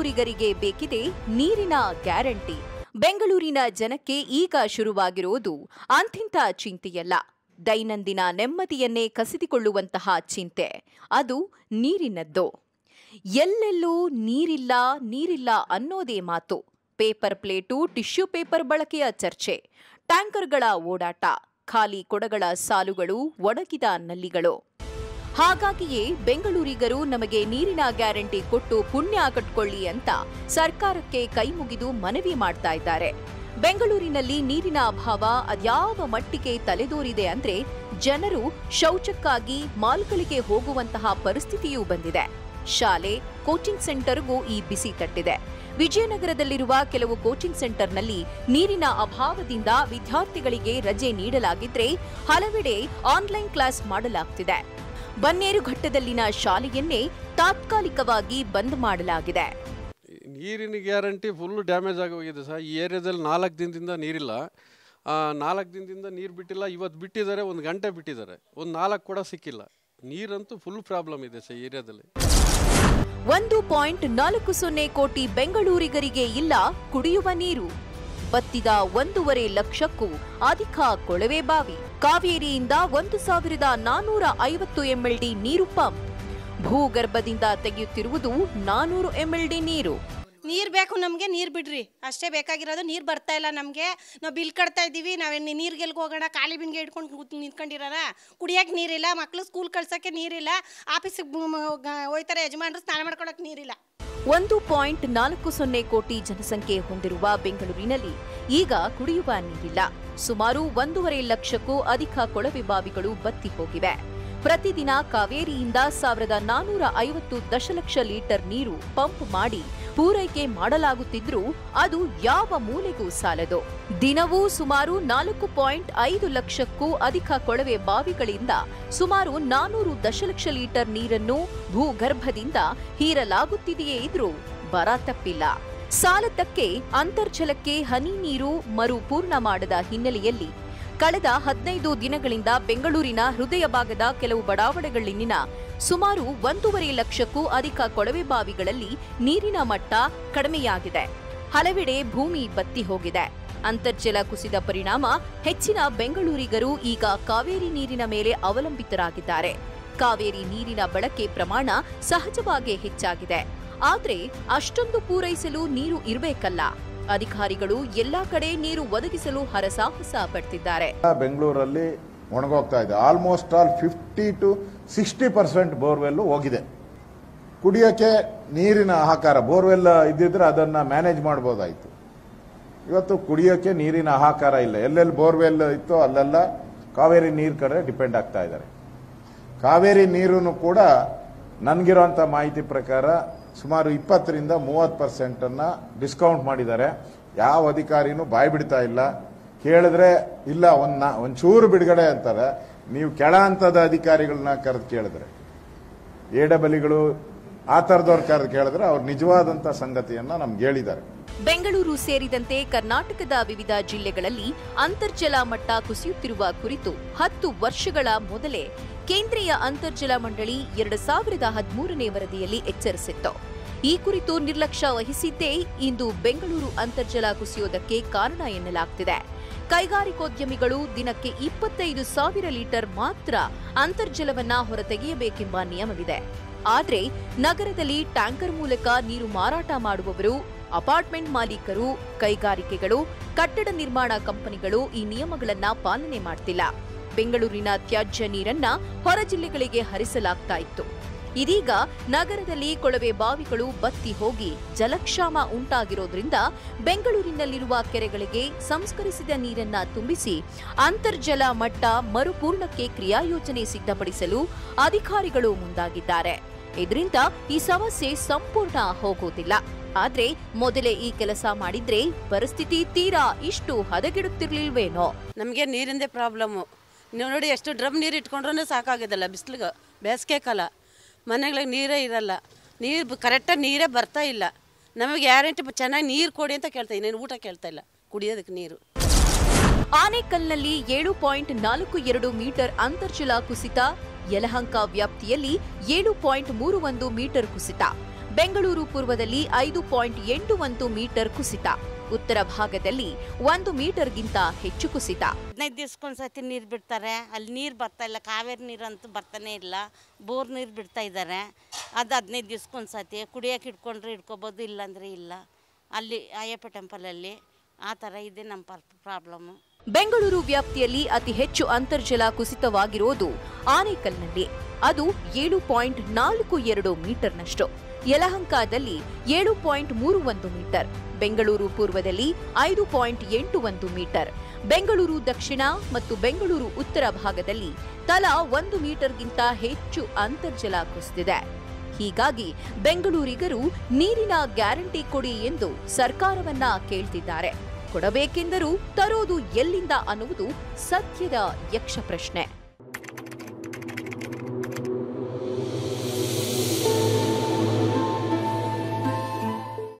ಬೆಂಗಳೂರಿಗರಿಗೆ ಬೇಕಿದೆ ನೀರಿನ ಗ್ಯಾರಂಟಿ ಬೆಂಗಳೂರಿನ ಜನಕ್ಕೆ ಈಗ ಶುರುವಾಗಿರುವುದು ಅಂಥಿಂಥ ಚಿಂತೆಯಲ್ಲ ದೈನಂದಿನ ನೆಮ್ಮದಿಯನ್ನೇ ಕಸಿದುಕೊಳ್ಳುವಂತಹ ಚಿಂತೆ ಅದು ನೀರಿನದ್ದು ಎಲ್ಲೆಲ್ಲೂ ನೀರಿಲ್ಲ ನೀರಿಲ್ಲ ಅನ್ನೋದೇ ಮಾತು ಪೇಪರ್ ಪ್ಲೇಟು ಟಿಶ್ಯೂ ಪೇಪರ್ ಬಳಕೆಯ ಚರ್ಚೆ ಟ್ಯಾಂಕರ್ಗಳ ಓಡಾಟ ಖಾಲಿ ಕೊಡಗಳ ಸಾಲುಗಳು ಒಣಗಿದ ನಲ್ಲಿಗಳು ಹಾಗಾಗಿಯೇ ಬೆಂಗಳೂರಿಗರು ನಮಗೆ ನೀರಿನ ಗ್ಯಾರಂಟಿ ಕೊಟ್ಟು ಪುಣ್ಯ ಕಟ್ಕೊಳ್ಳಿ ಅಂತ ಸರ್ಕಾರಕ್ಕೆ ಕೈ ಮುಗಿದು ಮನವಿ ಮಾಡ್ತಾ ಇದ್ದಾರೆ ಬೆಂಗಳೂರಿನಲ್ಲಿ ನೀರಿನ ಅಭಾವ ಅದ್ಯಾವ ಮಟ್ಟಿಗೆ ತಲೆದೋರಿದೆ ಅಂದ್ರೆ ಜನರು ಶೌಚಕ್ಕಾಗಿ ಮಾಲ್ಗಳಿಗೆ ಹೋಗುವಂತಹ ಪರಿಸ್ಥಿತಿಯೂ ಬಂದಿದೆ ಶಾಲೆ ಕೋಚಿಂಗ್ ಸೆಂಟರ್ಗೂ ಈ ಬಿಸಿ ತಟ್ಟಿದೆ ವಿಜಯನಗರದಲ್ಲಿರುವ ಕೆಲವು ಕೋಚಿಂಗ್ ಸೆಂಟರ್ನಲ್ಲಿ ನೀರಿನ ಅಭಾವದಿಂದ ವಿದ್ಯಾರ್ಥಿಗಳಿಗೆ ರಜೆ ನೀಡಲಾಗಿದ್ರೆ ಹಲವೆಡೆ ಆನ್ಲೈನ್ ಕ್ಲಾಸ್ ಮಾಡಲಾಗ್ತಿದೆ ಬನ್ನೇರುಘಟ್ಟದಲ್ಲಿನ ಶಾಲೆಯನ್ನೇ ತಾತ್ಕಾಲಿಕವಾಗಿ ಬಂದ್ ಮಾಡಲಾಗಿದೆ ನೀರಿನ ಗ್ಯಾರಂಟಿ ಫುಲ್ ಡ್ಯಾಮೇಜ್ ಆಗಿ ಹೋಗಿದೆ ಸರ್ ಈ ಏರಿಯಾದಲ್ಲಿ ನಾಲ್ಕು ದಿನದಿಂದ ನೀರಿಲ್ಲ ಆ, ನಾಲ್ಕು ದಿನದಿಂದ ನೀರು ಬಿಟ್ಟಿಲ್ಲ ಇವತ್ತು ಬಿಟ್ಟಿದ್ದಾರೆ ಒಂದು ಗಂಟೆ ಬಿಟ್ಟಿದ್ದಾರೆ ಒಂದು ನಾಲ್ಕು ಕೂಡ ಸಿಕ್ಕಿಲ್ಲ ನೀರಂತೂ ಫುಲ್ ಪ್ರಾಬ್ಲಮ್ ಇದೆ ಸರ್ ಏರಿಯಾದಲ್ಲಿ ಒಂದು ಪಾಯಿಂಟ್ ನಾಲ್ಕು ಸೊನ್ನೆ ಕೋಟಿ ಬೆಂಗಳೂರಿಗರಿಗೆ ಇಲ್ಲ ಕುಡಿಯುವ ನೀರು ಬತ್ತಿದ ಒಂದೂವರೆ ಲಕ್ಷಕ್ಕೂ ಅಧಿಕ ಕೊಳವೆ ಬಾವಿ ಕಾವೇರಿಯಿಂದ ಒಂದು ಸಾವಿರದ ನಾನೂರ ಐವತ್ತು ಎಂಎಲ್ಡಿ ನೀರು ಪಂಪ್ ಭೂಗರ್ಭದಿಂದ ತೆಗೆಯುತ್ತಿರುವುದು ನಾನೂರು ಎಂಎಲ್ಡಿ ನೀರು ನೀರು ಬೇಕು ನಮಗೆ ನೀರು ಬಿಡ್ರಿ ಅಷ್ಟೇ ಬೇಕಾಗಿರೋದು ನೀರು ಬರ್ತಾ ಇಲ್ಲ ನಮಗೆ ನಾವು ಬಿಲ್ ಕಟ್ತಾ ಇದ್ದೀವಿ ನಾವೇನು ನೀರಿಗೆ ಎಲ್ಗೆ ಹೋಗೋಣ ಖಾಲಿ ಬಿನ್ಗೆ ಇಟ್ಕೊಂಡು ಕೂತ್ ನಿಂತ್ಕೊಂಡಿರೋಣ ಕುಡಿಯೋಕೆ ನೀರಿಲ್ಲ ಮಕ್ಕಳು ಸ್ಕೂಲ್ ಕಳ್ಸೋಕ್ಕೆ ನೀರಿಲ್ಲ ಆಫೀಸಿಗೆ ಹೋಯ್ತಾರೆ ಯಜಮಾನ್ರು ಸ್ನಾನ ಮಾಡ್ಕೊಳಕ್ಕೆ ನೀರಿಲ್ಲ ಒಂದು ಪಾಯಿಂಟ್ ನಾಲ್ಕು ಸೊನ್ನೆ ಕೋಟಿ ಜನಸಂಖ್ಯೆ ಹೊಂದಿರುವ ಬೆಂಗಳೂರಿನಲ್ಲಿ ಈಗ ಕುಡಿಯುವ ನೀರಿಲ್ಲ ಸುಮಾರು ಒಂದೂವರೆ ಲಕ್ಷಕ್ಕೂ ಅಧಿಕ ಕೊಳವೆ ಬಾವಿಗಳು ಬತ್ತಿ ಹೋಗಿವೆ ಪ್ರತಿದಿನ ಕಾವೇರಿಯಿಂದ ಸಾವಿರದ ನಾನೂರ ಐವತ್ತು ದಶಲಕ್ಷ ಲೀಟರ್ ನೀರು ಪಂಪ್ ಮಾಡಿ ಪೂರೈಕೆ ಮಾಡಲಾಗುತ್ತಿದ್ರೂ ಅದು ಯಾವ ಮೂಲೆಗೂ ಸಾಲದು ದಿನವೂ ಸುಮಾರು ನಾಲ್ಕು ಪಾಯಿಂಟ್ ಐದು ಲಕ್ಷಕ್ಕೂ ಅಧಿಕ ಕೊಳವೆ ಬಾವಿಗಳಿಂದ ಸುಮಾರು ನಾನೂರು ದಶಲಕ್ಷ ಲೀಟರ್ ನೀರನ್ನು ಭೂಗರ್ಭದಿಂದ ಹೀರಲಾಗುತ್ತಿದೆಯೇ ಇದ್ರೂ ಬರ ತಪ್ಪಿಲ್ಲ ಸಾಲದ್ದಕ್ಕೆ ಅಂತರ್ಜಲಕ್ಕೆ ಹನಿ ನೀರು ಮರುಪೂರ್ಣ ಮಾಡದ ಹಿನ್ನೆಲೆಯಲ್ಲಿ ಕಳೆದ ಹದಿನೈದು ದಿನಗಳಿಂದ ಬೆಂಗಳೂರಿನ ಹೃದಯ ಭಾಗದ ಕೆಲವು ಬಡಾವಣೆಗಳಲ್ಲಿನ ಸುಮಾರು ಒಂದೂವರೆ ಲಕ್ಷಕ್ಕೂ ಅಧಿಕ ಕೊಳವೆ ಬಾವಿಗಳಲ್ಲಿ ನೀರಿನ ಮಟ್ಟ ಕಡಿಮೆಯಾಗಿದೆ ಹಲವೆಡೆ ಭೂಮಿ ಬತ್ತಿ ಹೋಗಿದೆ ಅಂತರ್ಜಲ ಕುಸಿದ ಪರಿಣಾಮ ಹೆಚ್ಚಿನ ಬೆಂಗಳೂರಿಗರು ಈಗ ಕಾವೇರಿ ನೀರಿನ ಮೇಲೆ ಅವಲಂಬಿತರಾಗಿದ್ದಾರೆ ಕಾವೇರಿ ನೀರಿನ ಬಳಕೆ ಪ್ರಮಾಣ ಸಹಜವಾಗೇ ಹೆಚ್ಚಾಗಿದೆ ಆದ್ರೆ ಅಷ್ಟೊಂದು ಪೂರೈಸಲು ನೀರು ಇರಬೇಕಲ್ಲ ಅಧಿಕಾರಿಗಳು ಎಲ್ಲಾ ಕಡೆ ನೀರು ಒದಗಿಸಲು ಹರಸಾಹಸ ಪಡ್ತಿದ್ದಾರೆ ಬೆಂಗಳೂರಲ್ಲಿ ಒಣಗೋಗ್ತಾ ಇದೆ almost all fifty to sixty percent borewell ಹೋಗಿದೆ ಕುಡಿಯೋಕ್ಕೆ ನೀರಿನ ಹಾಕಾರ ಬೋರ್ವೆಲ್ ಇದ್ದಿದ್ರೆ ಅದನ್ನ ಮ್ಯಾನೇಜ್ ಮಾಡ್ಬೋದಾಯ್ತು ಇವತ್ತು ಕುಡಿಯೋಕ್ಕೆ ನೀರಿನ ಹಾಕಾರ ಇಲ್ಲ ಎಲ್ಲೆಲ್ಲಿ ಬೋರ್ವೆಲ್ ಇತ್ತೋ ಅಲ್ಲೆಲ್ಲ ಕಾವೇರಿ ನೀರು ಕಡೆ ಡಿಪೆಂಡ್ ಆಗ್ತಾ ಇದ್ದಾರೆ ಕಾವೇರಿ ನೀರು ಕೂಡ ನನಗಿರೋಂಥ ಮಾಹಿತಿ ಪ್ರಕಾರ ಸುಮಾರು ಇಪ್ಪತ್ತರಿಂದ ಮೂವತ್ತು ಪರ್ಸೆಂಟನ್ನು ಡಿಸ್ಕೌಂಟ್ ಮಾಡಿದ್ದಾರೆ ಯಾವ ಅಧಿಕಾರಿನೂ ಬಾಯಿ ಬಿಡ್ತಾ ಇಲ್ಲ ಕೇಳಿದ್ರೆ ಇಲ್ಲ ಒಂದು ಒಂಚೂರು ಬಿಡುಗಡೆ ಅಂತಾರೆ ನೀವು ಕೆಳ ಹಂತದ ಅಧಿಕಾರಿಗಳನ್ನ ಕರೆದು ಕೇಳಿದ್ರೆ ಎ ಡಬಲ್ಗಳು ಆ ಥರದವ್ರು ಕರೆದು ಕೇಳಿದ್ರೆ ಅವ್ರು ನಿಜವಾದಂಥ ಸಂಗತಿಯನ್ನ ನಮ್ಗೆ ಹೇಳಿದ್ದಾರೆ ಬೆಂಗಳೂರು ಸೇರಿದಂತೆ ಕರ್ನಾಟಕದ ವಿವಿಧ ಜಿಲ್ಲೆಗಳಲ್ಲಿ ಅಂತರ್ಜಲ ಮಟ್ಟ ಕುಸಿಯುತ್ತಿರುವ ಕುರಿತು ಹತ್ತು ವರ್ಷಗಳ ಮೊದಲೇ ಕೇಂದ್ರೀಯ ಅಂತರ್ಜಲ ಮಂಡಳಿ ಎರಡು ಸಾವಿರದ ಹದಿಮೂರನೇ ವರದಿಯಲ್ಲಿ ಎಚ್ಚರಿಸಿತ್ತು ಈ ಕುರಿತು ನಿರ್ಲಕ್ಷ್ಯ ವಹಿಸಿದ್ದೇ ಇಂದು ಬೆಂಗಳೂರು ಅಂತರ್ಜಲ ಕುಸಿಯೋದಕ್ಕೆ ಕಾರಣ ಎನ್ನಲಾಗ್ತಿದೆ ಕೈಗಾರಿಕೋದ್ಯಮಿಗಳು ದಿನಕ್ಕೆ ಇಪ್ಪತ್ತೈದು ಸಾವಿರ ಲೀಟರ್ ಮಾತ್ರ ಅಂತರ್ಜಲವನ್ನ ಹೊರತೆಗೆಯಬೇಕೆಂಬ ನಿಯಮವಿದೆ ಆದ್ರೆ ನಗರದಲ್ಲಿ ಟ್ಯಾಂಕರ್ ಮೂಲಕ ನೀರು ಮಾರಾಟ ಮಾಡುವವರು ಅಪಾರ್ಟ್ಮೆಂಟ್ ಮಾಲೀಕರು ಕೈಗಾರಿಕೆಗಳು ಕಟ್ಟಡ ನಿರ್ಮಾಣ ಕಂಪನಿಗಳು ಈ ನಿಯಮಗಳನ್ನ ಪಾಲನೆ ಮಾಡ್ತಿಲ್ಲ ಬೆಂಗಳೂರಿನ ತ್ಯಾಜ್ಯ ನೀರನ್ನ ಹೊರ ಜಿಲ್ಲೆಗಳಿಗೆ ಹರಿಸಲಾಗ್ತಾ ಇತ್ತು ಇದೀಗ ನಗರದಲ್ಲಿ ಕೊಳವೆ ಬಾವಿಗಳು ಬತ್ತಿ ಹೋಗಿ ಜಲಕ್ಷಾಮ ಉಂಟಾಗಿರೋದ್ರಿಂದ ಬೆಂಗಳೂರಿನಲ್ಲಿರುವ ಕೆರೆಗಳಿಗೆ ಸಂಸ್ಕರಿಸಿದ ನೀರನ್ನ ತುಂಬಿಸಿ ಅಂತರ್ಜಲ ಮಟ್ಟ ಮರುಪೂರ್ಣಕ್ಕೆ ಕ್ರಿಯಾಯೋಜನೆ ಸಿದ್ಧಪಡಿಸಲು ಅಧಿಕಾರಿಗಳು ಮುಂದಾಗಿದ್ದಾರೆ ಇದರಿಂದ ಈ ಸಮಸ್ಯೆ ಸಂಪೂರ್ಣ ಹೋಗೋದಿಲ್ಲ ಆದ್ರೆ ಮೊದಲೇ ಈ ಕೆಲಸ ಮಾಡಿದ್ರೆ ಪರಿಸ್ಥಿತಿ ತೀರಾ ಇಷ್ಟು ಹದಗೆಡುತ್ತಿರ್ಲಿಲ್ವೇನೋ ನಮಗೆ ನೀರಿಂದೇ ಪ್ರಾಬ್ಲಮ್ಮು ನೀವು ನೋಡಿ ಎಷ್ಟು ಡ್ರಮ್ ನೀರು ಇಟ್ಕೊಂಡ್ರೂ ಸಾಕಾಗೋದಿಲ್ಲ ಬಿಸಿಲಿಗೆ ಬೇಸಿಗೆ ಕಾಲ ಮನೆಗಳಿಗೆ ನೀರೇ ಇರಲ್ಲ ನೀರು ಕರೆಕ್ಟಾಗಿ ನೀರೇ ಬರ್ತಾ ಇಲ್ಲ ನಮಗೆ ಗ್ಯಾರಂಟಿ ಚೆನ್ನಾಗಿ ನೀರು ಕೊಡಿ ಅಂತ ಕೇಳ್ತಾ ನೀನು ಊಟ ಕೇಳ್ತಾ ಇಲ್ಲ ಕುಡಿಯೋದಕ್ಕೆ ನೀರು ಆನೇಕಲ್ನಲ್ಲಿ ಏಳು ಪಾಯಿಂಟ್ ನಾಲ್ಕು ಎರಡು ಮೀಟರ್ ಅಂತರ್ಜಲ ಕುಸಿತ ಯಲಹಂಕ ವ್ಯಾಪ್ತಿಯಲ್ಲಿ ಏಳು ಪಾಯಿಂಟ್ ಮೂರು ಒಂದು ಮೀಟರ್ ಕುಸಿತ ಬೆಂಗಳೂರು ಪೂರ್ವದಲ್ಲಿ ಐದು ಪಾಯಿಂಟ್ ಎಂಟು ಒಂದು ಮೀಟರ್ ಕುಸಿತ ಉತ್ತರ ಭಾಗದಲ್ಲಿ ಒಂದು ಮೀಟರ್ಗಿಂತ ಹೆಚ್ಚು ಕುಸಿತ ಹದಿನೈದು ದಿವ್ಸಕ್ಕೊಂದ್ಸತಿ ನೀರು ಬಿಡ್ತಾರೆ ಅಲ್ಲಿ ನೀರು ಬರ್ತಾ ಇಲ್ಲ ಕಾವೇರಿ ನೀರಂತೂ ಬರ್ತಾನೆ ಇಲ್ಲ ಬೋರ್ ನೀರು ಬಿಡ್ತಾ ಇದ್ದಾರೆ ಅದು ಹದಿನೈದು ದಿವ್ಸಕ್ಕೊಂದ್ಸತಿ ಕುಡಿಯೋಕೆ ಇಟ್ಕೊಂಡ್ರೆ ಇಟ್ಕೋಬೋದು ಇಲ್ಲಾಂದರೆ ಇಲ್ಲ ಅಲ್ಲಿ ಅಯ್ಯಪ್ಪ ಟೆಂಪಲಲ್ಲಿ ಆ ಥರ ಇದೆ ನಮ್ಮ ಪ್ರಾಬ್ಲಮ್ಮು ಬೆಂಗಳೂರು ವ್ಯಾಪ್ತಿಯಲ್ಲಿ ಅತಿ ಹೆಚ್ಚು ಅಂತರ್ಜಲ ಕುಸಿತವಾಗಿರೋದು ಆನೇಕಲ್ನಲ್ಲಿ ಅದು ಏಳು ಪಾಯಿಂಟ್ ನಾಲ್ಕು ಎರಡು ಮೀಟರ್ನಷ್ಟು ಯಲಹಂಕದಲ್ಲಿ ಏಳು ಪಾಯಿಂಟ್ ಮೂರು ಒಂದು ಮೀಟರ್ ಬೆಂಗಳೂರು ಪೂರ್ವದಲ್ಲಿ ಐದು ಪಾಯಿಂಟ್ ಎಂಟು ಒಂದು ಮೀಟರ್ ಬೆಂಗಳೂರು ದಕ್ಷಿಣ ಮತ್ತು ಬೆಂಗಳೂರು ಉತ್ತರ ಭಾಗದಲ್ಲಿ ತಲಾ ಒಂದು ಮೀಟರ್ಗಿಂತ ಹೆಚ್ಚು ಅಂತರ್ಜಲ ಕುಸಿದಿದೆ ಹೀಗಾಗಿ ಬೆಂಗಳೂರಿಗರು ನೀರಿನ ಗ್ಯಾರಂಟಿ ಕೊಡಿ ಎಂದು ಸರ್ಕಾರವನ್ನ ಕೇಳ್ತಿದ್ದಾರೆ ಕೊಡಬೇಕೆಂದರೂ ತರೋದು ಎಲ್ಲಿಂದ ಅನ್ನುವುದು ಸದ್ಯದ ಯಕ್ಷ ಪ್ರಶ್ನೆ